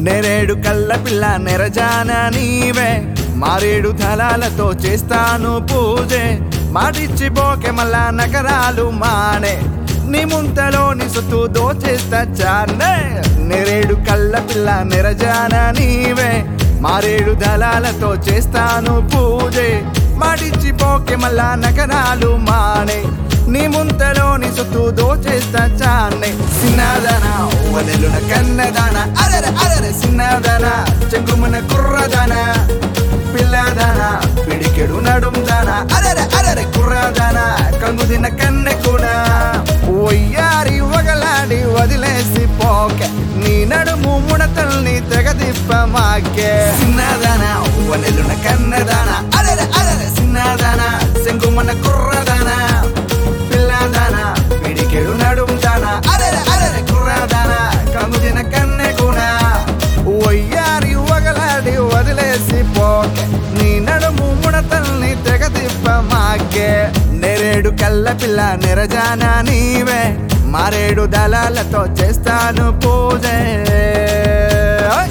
నెరేడు కళ్ళ పిల్ల నెరజాన నీవే మారేడు తలాలతో చేస్తాను పూజే మాటిచ్చి పోకే మళ్ళా నగరాలు మానే నీ ముంతలోని సొత్తు దోచేస్తా చానే నెరేడు కళ్ళ పిల్ల నెరజాన నీవే మారేడు దళాలతో చేస్తాను పూజే మాటిచ్చి పోకే మళ్ళా నగరాలు మానే నీ ముంతలోని సొత్తు దోచేస్తా చానే సిన్నదన వనెలున కన్నదాన అరర అరర సిన్నదన చెంగుమన కుర్రదన పిల్లదన పిడికెడు నడుం దాన అరర అరర కుర్రదన కంగుదిన కన్నె కూడా ఒయ్యారి వగలాడి వదిలేసి పోకే నీ నడుము ముడతల్ని తెగదిప్ప మాకే సిన్నదన వనెలున కన్నదాన అరర అరర సిన్నదన చెంగుమన కుర్రదన పిల్లదాన పిడికెడు నడుం దాన అరర అరర కుర్రదాన కంగుదిన కన్నె కూడా ఒయ్యారి వగలాడి వదిలేసి పోకే నీ నడుము ముడతల్ని తెగదిప్ప మాకే నెరేడు కళ్ళ పిల్ల నెరజాన నీవే మారేడు దళాలతో చేస్తాను పూజే ఓయ్!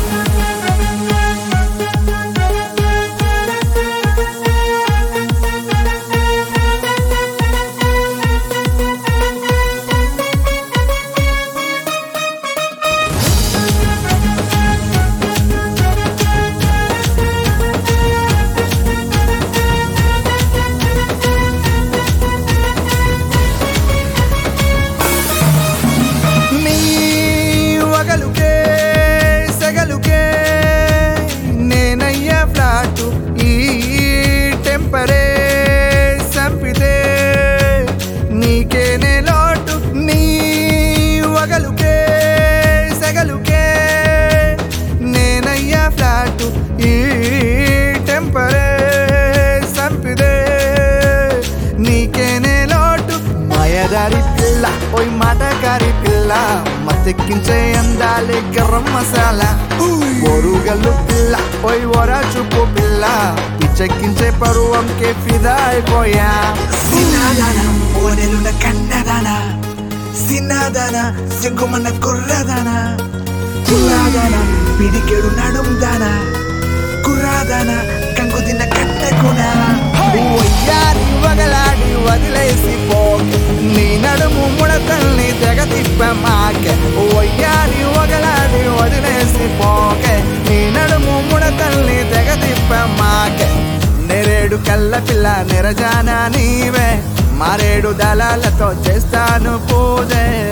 నీ వగలుకే సెగలుకే నేనయ్యా ఫ్లాటు ఈ టెంపరే సంపితే నీకేనే లోటు నీ వగలుకే సెగలుకే నేనయ్యా ఫ్లాటు ఈ టెంపరే సంపిదే నీకేనే లోటు మాయదారి పిల్ల ఓయ్ మాటగారి పిల్ల మత్తెక్కించే అందాలి గర్రం మసాలా ఒరుగల్లు పిల్ల ఓయ్ ఒరా చూపు పిల్ల పిచ్చెక్కించే పరువంకే ఫిదా అయిపోయా సినాదన ఓనెలున కన్నదన సినాదన సింగుమన్న కుర్రదన కుర్రాదన పిడికెడు నడుందన కుర్రాదన కంగుదిన కన్నెకున ఒయ్యారి వగలాడి వదిలేసి పోకే నీ నడుము ముడతల్ని తెగ తిప్ప మాకే ఒయ్యారి వగలాడి వదిలేసి పోకే నీ నడుము ముడతల్ని తెగ తిప్ప మాకే నెరేడు కళ్ళ పిల్ల నెరజాన నీవే మారేడు దళాలతో చేస్తాను పూజే